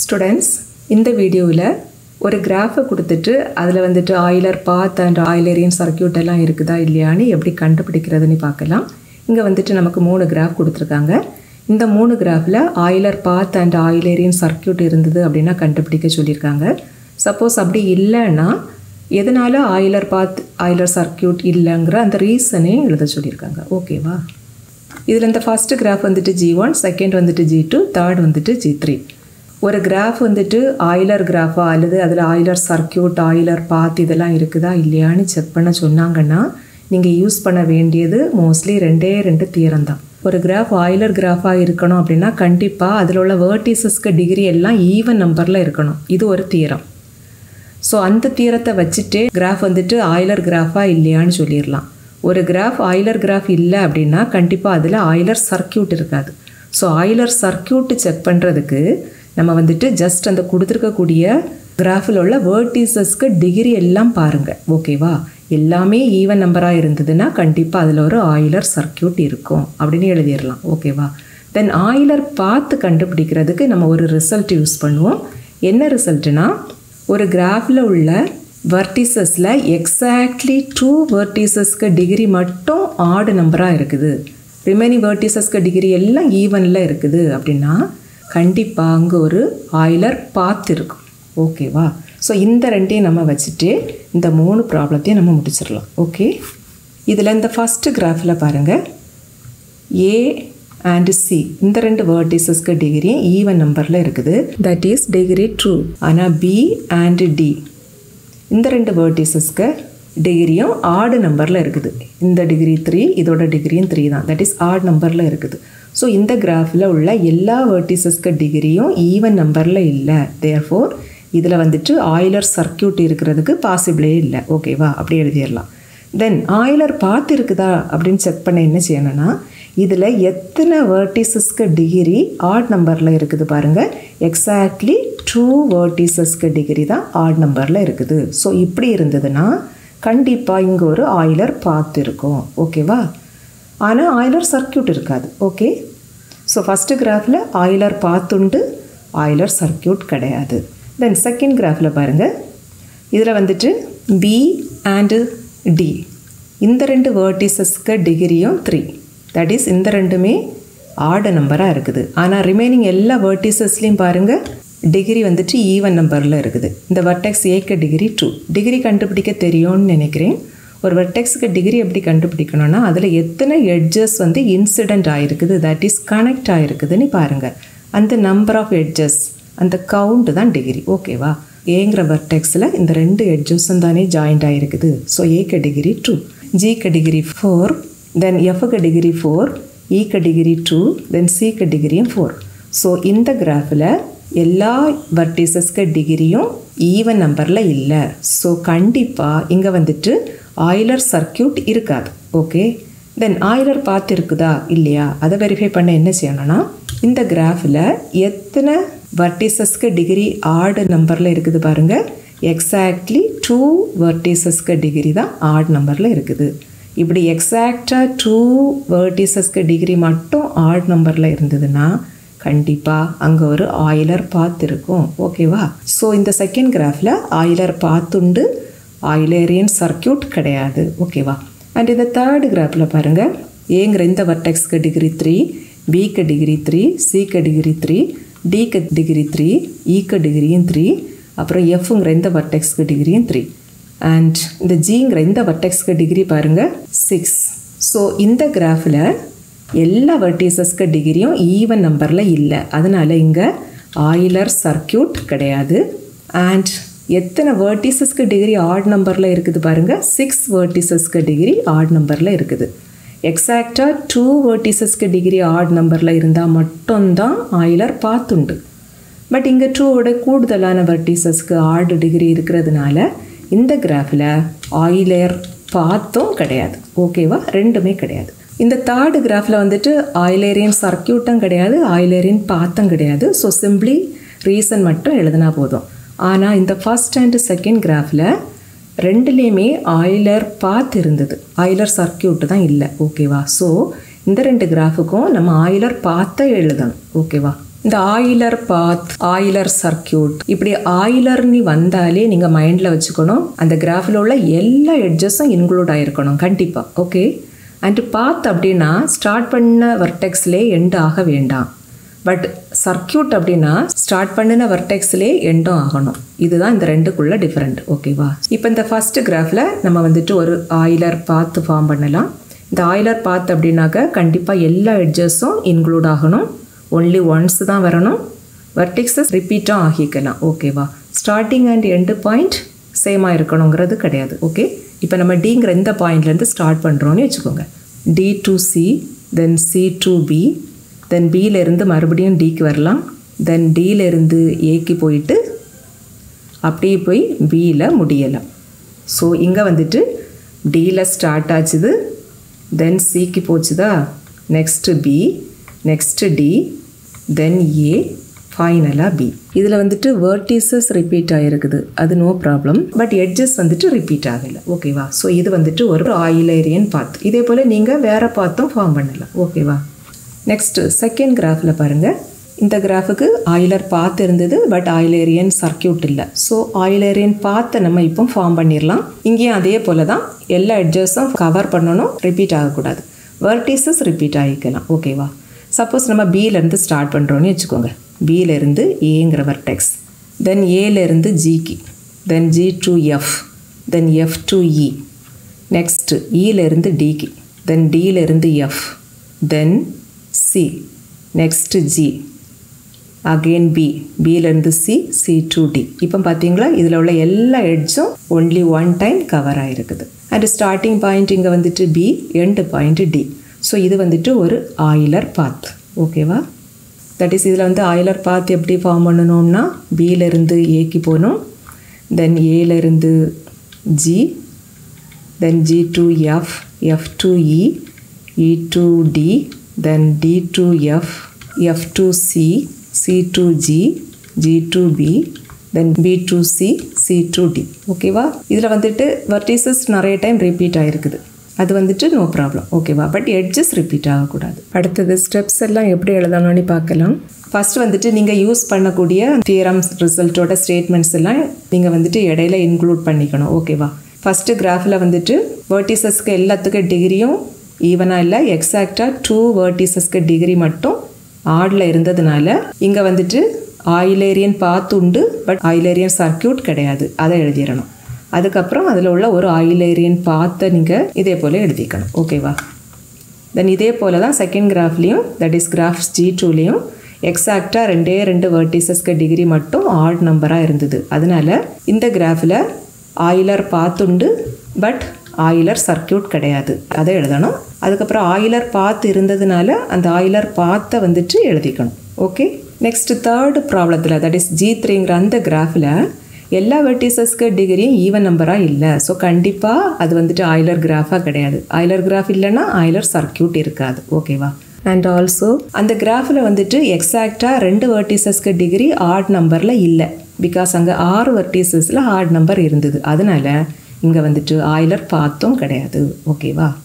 students இந்த வீடியோவில் ஒரு கிராஃபை கொடுத்துட்டு அதில் வந்துட்டு Euler path and Eulerian circuit எல்லாம் இருக்குதா இல்லையான்னு எப்படி கண்டுபிடிக்கிறதுன்னு பார்க்கலாம் இங்கே வந்துட்டு நமக்கு மூணு கிராஃப் கொடுத்துருக்காங்க இந்த மூணு கிராஃபில் Euler path and Eulerian circuit இருந்தது அப்படின்னா கண்டுபிடிக்க சொல்லியிருக்காங்க சப்போஸ் அப்படி இல்லைன்னா எதனால் ஆயிலர் பாத் ஆயிலர் சர்க்கியூட் இல்லைங்கிற அந்த ரீசனே எழுத சொல்லியிருக்காங்க ஓகேவா இதில் இந்த ஃபஸ்ட்டு கிராஃப் வந்துட்டு ஜி ஒன் செகண்ட் வந்துட்டு ஜி டூ தேர்ட் வந்துட்டு ஜி த்ரீ ஒரு கிராஃப் வந்துட்டு ஆயிலர் கிராஃபா அல்லது அதில் ஆயிலர் சர்க்கியூட் ஆயிலர் பாத் இதெல்லாம் இருக்குதா இல்லையான்னு செக் பண்ண சொன்னாங்கன்னா நீங்கள் யூஸ் பண்ண வேண்டியது மோஸ்ட்லி ரெண்டே ரெண்டு தியரம் தான் ஒரு கிராஃப் ஆயிலர் கிராஃபாக இருக்கணும் அப்படின்னா கண்டிப்பாக அதில் உள்ள வேர்டிசஸ்க்கு டிகிரி எல்லாம் ஈவன் நம்பரில் இருக்கணும் இது ஒரு தியரம் ஸோ அந்த தீரத்தை வச்சுட்டே கிராஃப் வந்துட்டு ஆயிலர் கிராஃபா இல்லையான்னு சொல்லிடலாம் ஒரு கிராஃப் ஆயிலர் கிராஃப் இல்லை அப்படின்னா கண்டிப்பாக அதில் ஆயிலர் சர்க்கியூட் இருக்காது ஸோ ஆயிலர் சர்க்கியூட்டு செக் பண்ணுறதுக்கு நம்ம வந்துட்டு ஜஸ்ட் அந்த கொடுத்துருக்கக்கூடிய கிராஃபில் உள்ள வேர்டிசஸ்க்கு டிகிரி எல்லாம் பாருங்கள் ஓகேவா எல்லாமே ஈவன் நம்பராக இருந்ததுன்னா கண்டிப்பாக அதில் ஒரு ஆயிலர் சர்க்கியூட் இருக்கும் அப்படின்னு எழுதிடலாம் ஓகேவா தென் ஆயிலர் பார்த்து கண்டுபிடிக்கிறதுக்கு நம்ம ஒரு ரிசல்ட் யூஸ் பண்ணுவோம் என்ன ரிசல்ட்னா ஒரு கிராஃபில் உள்ள வர்டிசஸில் எக்ஸாக்ட்லி டூ வர்டிசஸ்க்கு டிகிரி மட்டும் ஆடு நம்பராக இருக்குது ரிமைனிங் வர்டிசஸ்க்கு டிகிரி எல்லாம் ஈவனில் இருக்குது அப்படின்னா கண்டிப்பாக அங்கே ஒரு ஆயிலர் பாத் இருக்கும் ஓகேவா ஸோ இந்த ரெண்டையும் நம்ம வச்சுட்டு இந்த மூணு ப்ராப்ளத்தையும் நம்ம முடிச்சிடலாம் ஓகே இதில் இந்த ஃபஸ்ட்டு கிராஃபில் பாருங்கள் ஏ அண்ட் சி இந்த ரெண்டு வேர்டிசஸ்க்கு டிகிரி ஈவன் நம்பரில் இருக்குது தட் இஸ் டிகிரி ட்ரூ ஆனால் பி அண்ட் டி இந்த ரெண்டு வேர்டிசஸ்க்கு டிகிரியும் ஆடு நம்பரில் இருக்குது இந்த டிகிரி த்ரீ இதோட டிகிரியும் த்ரீ தான் தட் இஸ் ஆட் நம்பரில் இருக்குது ஸோ இந்த கிராஃபில் உள்ள எல்லா வேர்டிசஸ்க்கு டிகிரியும் ஈவன் நம்பரில் இல்லை தேர்ஃபோர் இதில் வந்துட்டு ஆயிலர் சர்க்கியூட் இருக்கிறதுக்கு பாசிபிளே இல்லை ஓகேவா அப்படி எழுதிடலாம் தென் ஆயிலர் பார்த்து இருக்குதா அப்படின்னு செக் பண்ண என்ன செய்யணும்னா இதில் எத்தனை வேர்டிசஸ்க்கு டிகிரி ஆட் நம்பரில் இருக்குது பாருங்கள் எக்ஸாக்ட்லி டூ வேர்டிசஸ்க்கு டிகிரி தான் ஆட் நம்பரில் இருக்குது ஸோ இப்படி இருந்ததுன்னா கண்டிப்பாக இங்கே ஒரு ஆயிலர் பார்த்து இருக்கும் ஓகேவா ஆனால் ஆயிலர் சர்க்கியூட் இருக்காது okay so first graph Euler பார்த்துண்டு ஆயிலர் சர்க்கியூட் கிடையாது தென் செகண்ட் கிராஃபில் பாருங்கள் இதில் வந்துட்டு பி அண்டு டி இந்த ரெண்டு வேர்டிசஸ்க்கு டிகிரியும் த்ரீ தட் இஸ் இந்த ரெண்டுமே ஆடு நம்பராக இருக்குது ஆனால் ரிமைனிங் எல்லா வேர்டிசஸ்லேயும் பாருங்கள் டிகிரி வந்துட்டு ஈவன் நம்பரில் இருக்குது இந்த வர்டெக்ஸ் ஏக்க டிகிரி டூ டிகிரி கண்டுபிடிக்க தெரியும்னு நினைக்கிறேன் ஒரு வெர்டெக்ஸுக்கு டிகிரி எப்படி கண்டுபிடிக்கணும்னா அதில் எத்தனை எட்ஜஸ் வந்து இன்சிடெண்ட் ஆகிருக்குது தட் இஸ் கனெக்ட் ஆகிருக்குதுன்னு பாருங்கள் அந்த நம்பர் ஆஃப் எட்ஜஸ் அந்த கவுண்ட் தான் டிகிரி ஓகேவா ஏங்கிற வெர்டெக்ஸில் இந்த ரெண்டு எட்ஜஸும் தானே ஜாயிண்ட் ஆகிருக்குது ஸோ ஏக்க டிகிரி டூ ஜிக்கு டிகிரி ஃபோர் தென் எஃப்க்கு டிகிரி ஃபோர் ஈக்கு டிகிரி டூ தென் சிக்கு டிகிரியும் ஃபோர் ஸோ இந்த கிராஃபில் எல்லா வர்டிசஸ்க்கு டிகிரியும் ஈவன் நம்பரில் இல்லை ஸோ கண்டிப்பாக இங்கே வந்துட்டு ஆயிலர் சர்க்கியூட் இருக்காது ஓகே தென் ஆயிலர் பார்த்து இருக்குதா இல்லையா அதை வெரிஃபை பண்ண என்ன செய்யணும்னா இந்த கிராஃபில் எத்தனை வர்டிசஸ்க்கு டிகிரி ஆடு நம்பரில் இருக்குது பாருங்கள் எக்ஸாக்ட்லி டூ வர்டிசஸ்க்கு டிகிரி தான் ஆட் நம்பரில் இருக்குது இப்படி எக்ஸாக்டாக டூ வேர்டிசஸ்க்கு டிகிரி மட்டும் ஆட் நம்பரில் இருந்ததுன்னா கண்டிப்பாக அங்கே ஒரு ஆயிலர் பாத் இருக்கும் ஓகேவா ஸோ இந்த செகண்ட் கிராஃபில் ஆயிலர் பாத்துண்டு ஆயிலேரியன் சர்க்கியூட் கிடையாது ஓகேவா அண்ட் இந்த தேர்டு கிராஃபில் பாருங்கள் ஏங்கிற இந்த வர்டெக்ஸ்க்கு டிகிரி த்ரீ பிக்கு டிகிரி த்ரீ சிக்கு டிகிரி த்ரீ டிக்கு டிகிரி த்ரீ ஈக்கு டிகிரியும் த்ரீ அப்புறம் எஃப்ங்கிற இந்த வர்டெக்ஸ்க்கு டிகிரியும் த்ரீ அண்ட் இந்த ஜிங்கிற இந்த வர்டெக்ஸ்க்கு டிகிரி பாருங்கள் சிக்ஸ் ஸோ இந்த கிராஃபில் எல்லா வர்டிசஸ்க்கு டிகிரியும் ஈவன் நம்பரில் இல்லை அதனால் இங்கே ஆயிலர் சர்க்கியூட் கிடையாது அண்ட் எத்தனை வேர்டிசஸ்க்கு டிகிரி ஆட் நம்பரில் இருக்குது பாருங்கள் சிக்ஸ் வேர்டிசஸ்க்கு டிகிரி ஆட் நம்பரில் இருக்குது எக்ஸாக்டாக டூ வேர்டிசஸ்க்கு டிகிரி ஆட் நம்பரில் இருந்தால் மட்டும்தான் ஆயிலர் பார்த்துண்டு பட் இங்கே டூவோட கூடுதலான வெர்டிசஸ்க்கு ஆடு டிகிரி இருக்கிறதுனால இந்த கிராஃபில் ஆயிலர் பார்த்தும் கிடையாது ஓகேவா ரெண்டுமே கிடையாது இந்த தேர்டு கிராஃபில் வந்துட்டு ஆயிலேரியன் சர்க்கியூட்டும் கிடையாது ஆயிலேரியன் பாத்தம் கிடையாது ஸோ சிம்பிளி ரீசன் மட்டும் எழுதினா போதும் ஆனால் இந்த ஃபஸ்ட் அண்ட் செகண்ட் கிராஃபில் ரெண்டுலேயுமே ஆயிலர் பாத் இருந்தது ஆயிலர் சர்க்கியூட் தான் இல்லை ஓகேவா ஸோ இந்த ரெண்டு கிராஃபுக்கும் நம்ம ஆயிலர் பார்த்த எழுதணும் ஓகேவா இந்த ஆயிலர் பாத் ஆயிலர் சர்க்கியூட் இப்படி ஆயிலர்னு வந்தாலே நீங்கள் மைண்டில் வச்சுக்கணும் அந்த கிராஃபில் உள்ள எல்லா எட்ஜஸும் இன்க்ளூட் ஆகிருக்கணும் கண்டிப்பாக ஓகே அண்ட் பாத் அப்படின்னா ஸ்டார்ட் பண்ண வர்டெக்ஸ்லே எண்ட் ஆக வேண்டாம் பட் சர்க்கியூட் அப்படின்னா ஸ்டார்ட் பண்ணின வர்டெக்ஸ்லே எண்டும் ஆகணும் இதுதான் இந்த ரெண்டுக்குள்ள டிஃப்ரெண்ட் ஓகேவா இப்போ இந்த ஃபர்ஸ்ட் கிராஃபில் நம்ம வந்துட்டு ஒரு ஆயிலர் பாத்து ஃபார்ம் பண்ணலாம் இந்த ஆயிலர் பாத் அப்படின்னாக்க கண்டிப்பாக எல்லா எட்ஜஸும் இன்க்ளூட் ஆகணும் ஒன்லி ஒன்ஸ் தான் வரணும் வர்டிக்ஸஸ் ரிப்பீட்டும் ஆகிக்கலாம் ஓகேவா ஸ்டார்டிங் அண்ட் எண்டு பாயிண்ட் சேமாக இருக்கணுங்கிறது கிடையாது ஓகே இப்போ நம்ம டிங்கிற இந்த பாயிண்ட்லேருந்து ஸ்டார்ட் பண்ணுறோன்னு வச்சுக்கோங்க D to C then C to B then பியிலேருந்து மறுபடியும் டிக்கு வரலாம் தென் டியிலேருந்து ஏக்கு போயிட்டு அப்படியே போய் பியில் முடியலாம் ஸோ இங்கே வந்துட்டு டியில் ஸ்டார்ட் ஆச்சுது தென் சிக்கு போச்சுதா next B next D then A ஃபைனலாக பி இதில் வந்துட்டு வேர்டிசஸ் ரிப்பீட் ஆகிருக்குது அது நோ ப்ராப்ளம் பட் எட்ஜஸ் வந்துட்டு ரிப்பீட் ஆகலை ஓகேவா ஸோ இது வந்துட்டு ஒரு ஆயிலேரியன் பாத் இதே போல் நீங்கள் வேறு பாத்தும் ஃபார்ம் பண்ணலாம் ஓகேவா நெக்ஸ்ட்டு செகண்ட் கிராஃபில் பாருங்கள் இந்த கிராஃபுக்கு ஆயிலர் பாத் இருந்தது பட் ஆயிலேரியன் சர்க்கியூட் இல்லை ஸோ ஆயிலேரியன் பாத்தை நம்ம இப்போ ஃபார்ம் பண்ணிடலாம் இங்கேயும் அதே போல் தான் எல்லா எட்ஜஸும் கவர் பண்ணணும் ரிப்பீட் ஆகக்கூடாது வேர்டிசஸ் ரிப்பீட் ஆகிக்கலாம் ஓகேவா சப்போஸ் நம்ம பியிலேருந்து ஸ்டார்ட் பண்ணுறோன்னு வச்சுக்கோங்க பியிலேருந்து ஏங்கிற வர்டெக்ஸ் தென் ஏலேருந்து ஜிக்கு then G to F then F to E next இலேருந்து டிக்கு தென் டியிலேருந்து F then C next G again B பியிலேருந்து சி சி டு டி இப்போ பார்த்தீங்களா இதில் உள்ள எல்லா எட்ஜும் ஒன்லி ஒன் டைம் கவர் ஆகிருக்குது அண்ட் ஸ்டார்டிங் பாயிண்ட் இங்கே வந்துட்டு B end point D so இது வந்துட்டு ஒரு ஆயிலர் பாத் ஓகேவா தட் இஸ் இதில் வந்து ஆயிலர் பாத் எப்படி ஃபார்ம் பண்ணணும்னா பியிலேருந்து ஏக்கு போகணும் தென் ஏலேருந்து G then G to F F to E E to D then D to F F to C C to G G to B then B to C C to D ஓகேவா இதில் வந்துட்டு vertices நிறைய time repeat ஆகிருக்குது அது வந்துட்டு no problem ஓகேவா but edges repeat ஆகக்கூடாது அடுத்தது ஸ்டெப்ஸ் எல்லாம் எப்படி எழுதணும்னு பார்க்கலாம் ஃபஸ்ட் வந்துட்டு நீங்கள் யூஸ் பண்ணக்கூடிய தியரம்ஸ் ரிசல்ட்டோட ஸ்டேட்மெண்ட்ஸ் எல்லாம் நீங்கள் வந்துட்டு இடையில இன்க்ளூட் பண்ணிக்கணும் ஓகேவா ஃபஸ்ட்டு கிராஃபில் வந்துட்டு வேர்டிசஸ்க்கு எல்லாத்துக்கும் டிகிரியும் ஈவனாக இல்லை எக்ஸாக்டாக டூ வேர்டிசஸ்க்கு டிகிரி மட்டும் ஆடில் இருந்ததுனால இங்கே வந்துட்டு ஆயிலேரியன் பாத் உண்டு பட் ஆயிலேரியன் சர்க்கியூட் கிடையாது அதை எழுதிடணும் அதுக்கப்புறம் அதில் உள்ள ஒரு ஆயிலேரியன் பாத்தை நீங்கள் இதே போல் எழுதிக்கணும் ஓகேவா தென் இதே போல் தான் செகண்ட் கிராஃப்லேயும் தட் இஸ் கிராஃப்ஸ் ஜி டூலேயும் எக்ஸாக்டாக ரெண்டே ரெண்டு வேர்டிசஸ்க்கு டிகிரி மட்டும் ஆட் நம்பராக இருந்தது அதனால இந்த கிராஃபில் ஆயிலர் பாத்துண்டு பட் ஆயிலர் சர்க்கியூட் கிடையாது அதை எழுதணும் அதுக்கப்புறம் ஆயிலர் பாத் இருந்ததுனால அந்த ஆயிலர் பாத்தை வந்துட்டு எழுதிக்கணும் ஓகே நெக்ஸ்ட் தேர்டு ப்ராப்ளத்தில் தட் இஸ் ஜி த்ரீங்கிற அந்த கிராஃபில் எல்லா வெர்டிசஸ்க்கு டிகிரியும் ஈவன் நம்பராக இல்லை ஸோ கண்டிப்பாக அது வந்துட்டு ஆயிலர் கிராஃபாக கிடையாது ஆயிலர் கிராஃப் இல்லைன்னா ஆயிலர் சர்க்கியூட் இருக்காது ஓகேவா அண்ட் ஆல்சோ அந்த கிராஃபில் வந்துட்டு எக்ஸாக்டாக ரெண்டு வெர்டிசஸ்க்கு டிகிரி ஆட் நம்பரில் இல்லை பிகாஸ் அங்கே ஆறு வெர்டிசஸில் ஆட் நம்பர் இருந்தது அதனால இங்கே வந்துட்டு ஆயிலர் பாத்தும் கிடையாது ஓகேவா